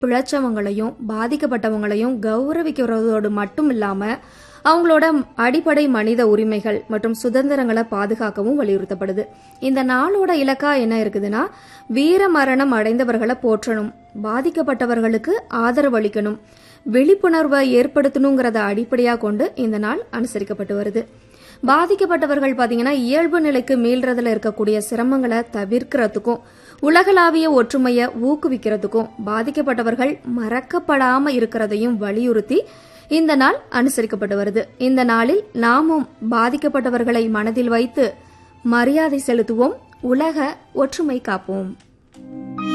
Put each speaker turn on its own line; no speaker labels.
பிழைச்சவங்களையும் பாதிக்கப்பட்டவங்களையும் கௌரவிக்கிறதோடு மட்டும் இல்லாம அவங்களோட அடிப்படை மனித உரிமைகள் மற்றும் சுதந்திரங்களை பாதுகாக்கவும் வலியுறுத்தப்படுது இந்த நாளோட இலக்கா என்ன இருக்குதுன்னா வீர மரணம் அடைந்தவர்களை போற்றணும் பாதிக்கப்பட்டவர்களுக்கு ஆதரவு அளிக்கணும் விழிப்புணர்வை ஏற்படுத்தணுங்கிறத அடிப்படையா கொண்டு இந்த நாள் அனுசரிக்கப்பட்டு வருது பாதிக்கப்பட்டவர்கள் பாத்தீங்கன்னா இயல்பு நிலைக்கு மீள்றதுல இருக்கக்கூடிய சிரமங்களை தவிர்க்கிறதுக்கும் உலகளாவிய ஒற்றுமையை ஊக்குவிக்கிறதுக்கும் பாதிக்கப்பட்டவர்கள் மறக்கப்படாம இருக்கிறதையும் வலியுறுத்தி இந்த நாள் அனுசரிக்கப்பட்டு வருது இந்த நாளில் நாமும் பாதிக்கப்பட்டவர்களை மனதில் வைத்து மரியாதை செலுத்துவோம் உலக ஒற்றுமை காப்போம்